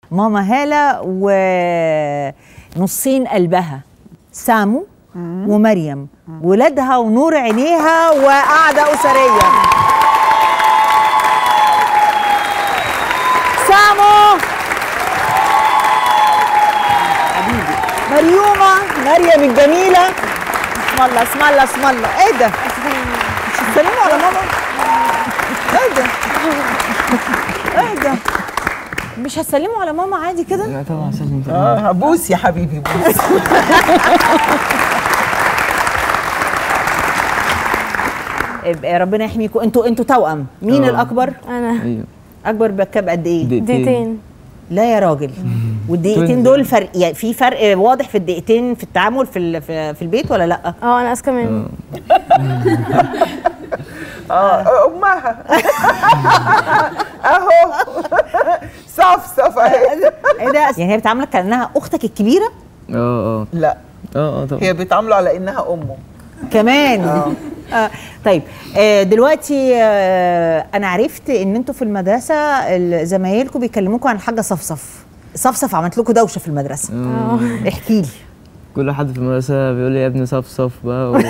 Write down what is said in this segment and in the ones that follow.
ماما هالة ونصين قلبها سامو ومريم ولادها ونور عينيها وقعدة أسرية سامو مريومة مريم الجميلة اسم الله اسم الله اسم الله ايه ده؟ مش هتسلموا على ماما؟ ايه ده؟ ايه ده؟ مش هتسلموا على ماما عادي كده؟ لا طبعا سلم طبعا اه بوس يا حبيبي بوس يبقى ربنا يحميكم انتوا انتوا توأم مين آه. الأكبر؟ انا ايوه أكبر بكام قد إيه؟ دقيقتين لا يا راجل والدقيقتين توينز. دول فرق يعني في فرق واضح في الدقيقتين في التعامل في ال- في, في البيت ولا لا؟ اه انا اذكى منه اه امها اهو صفصف اهي ايه ده؟ يعني هي بتعاملك كأنها أختك الكبيرة؟ اه اه لا اه اه طبعا هي بيتعاملوا على انها امه كمان آه. طيب آه دلوقتي آه انا عرفت ان انتوا في المدرسه ال- زمايلكم بيكلموكم عن الحاجه صفصف صفصف عملت لكم دوشه في المدرسه اه احكي لي كل حد في المدرسة بيقول لي يا ابني صف صف بقى و...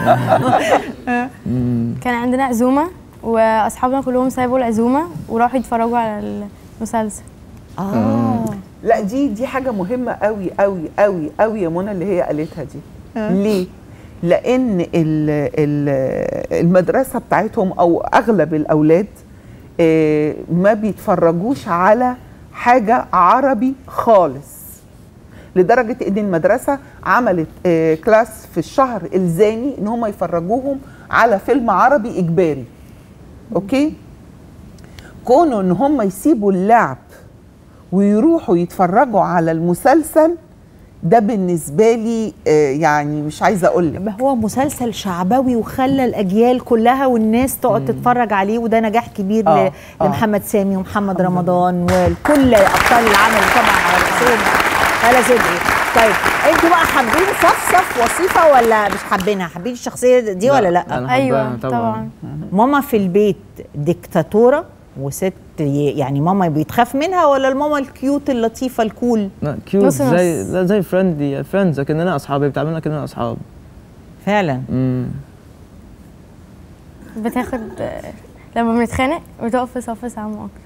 مم. كان عندنا عزومه واصحابنا كلهم سابوا العزومه وراحوا يتفرجوا على المسلسل اه لا دي دي حاجه مهمه قوي قوي قوي قوي يا منى اللي هي قالتها دي ليه لان ال ال المدرسه بتاعتهم او اغلب الاولاد آه، ما بيتفرجوش على حاجه عربي خالص لدرجه ان المدرسه عملت آه، كلاس في الشهر الزامي ان هم يفرجوهم على فيلم عربي اجباري اوكي كونوا ان هم يسيبوا اللعب ويروحوا يتفرجوا على المسلسل ده بالنسبه لي آه، يعني مش عايزه اقول لك ما هو مسلسل شعبوي وخلى الاجيال كلها والناس تقعد تتفرج عليه وده نجاح كبير آه، ل- آه. لمحمد سامي ومحمد رمضان وكل ابطال العمل طبعا على راسهم هلا صدقي طيب انتوا بقى حابين صفصف وصيفه ولا مش حابينها حابين الشخصيه دي ولا لا أنا حبها ايوه طبعا ماما في البيت ديكتاتوره وست ي- يعني ماما بيتخاف منها ولا الماما الكيوت اللطيفه الكول لا كيوت نص نص. زي لا زي فريندلي فريندز كأننا أصحاب بتعاملنا كأننا أصحاب فعلا مم. بتاخد لما بنتخانق بتقف في صف سامو اكتر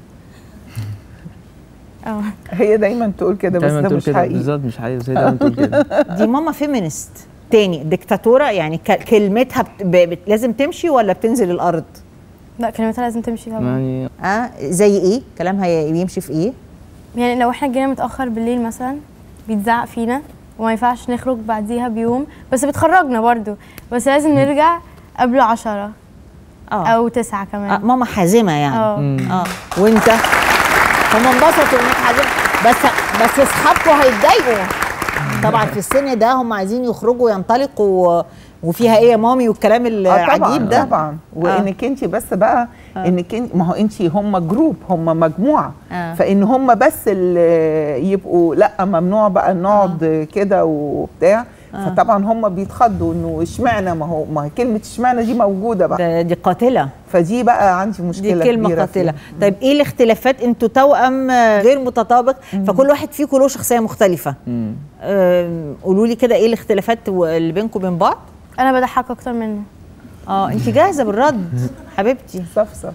اه هي دايما تقول كده بس دايما ده تقول مش كده حقيقي بالظبط مش حقيقي بس هي دايما تقول كده دي ماما فيمينست تاني ديكتاتوره يعني ك- كلمتها بت... ب... بت... لازم تمشي ولا بتنزل الارض لا كلمتها لازم تمشي طبعا يعني اه زي ايه كلامها ي- بيمشي في ايه يعني لو احنا جينا متاخر بالليل مثلا بيتزعق فينا وما ينفعش نخرج بعديها بيوم بس بتخرجنا برضو بس لازم نرجع قبل عشرة اه, او تسعة آه كمان ماما حازمه يعني اه مم. اه وانت هم انبسطوا انك حازمه بس بس اصحابكم هيتضايقوا طبعا في السن ده هم عايزين يخرجوا ينطلقوا و... وفيها ايه يا مامي والكلام آه العجيب طبعا ده طبعا وانك انت بس بقى انك انت ما هو انت هم جروب هم مجموعه آه. فان هم بس اللي يبقوا لا ممنوع بقى نقعد كده وبتاع فطبعا هم بيتخضوا انه اشمعنى ما هو ما هي كلمه اشمعنى دي موجوده بقى ده دي قاتله فدي بقى عندي دي مشكله كلمة كبيرة قاتلة فيها. طيب ايه الاختلافات انتوا توأم آه، غير متطابق فكل واحد فيكم له شخصية مختلفة مم. آم، قولوا لي كده ايه الاختلافات و- اللي بينكم وبين بعض انا بضحك اكتر منه اه انت جاهزة بالرد حبيبتي صفصف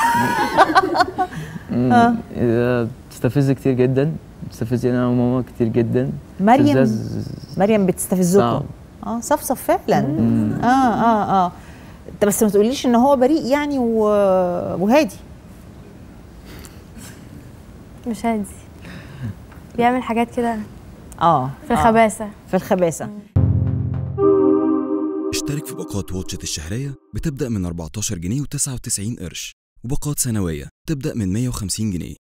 مم. إذا بتستفز كتير جدا بتستفزني انا وماما كتير جدا مريم استفزاز مريم بتستفزكم صعب. اه صفصف فعلا اه اه اه انت بس ما تقوليش ان هو بريء يعني و... وهادي مش هادي بيعمل حاجات كده اه في الخباثة في الخباثة اشترك في باقات واتشت الشهرية بتبدأ من 14 جنيه و99 قرش وباقات سنوية تبدأ من 150 جنيه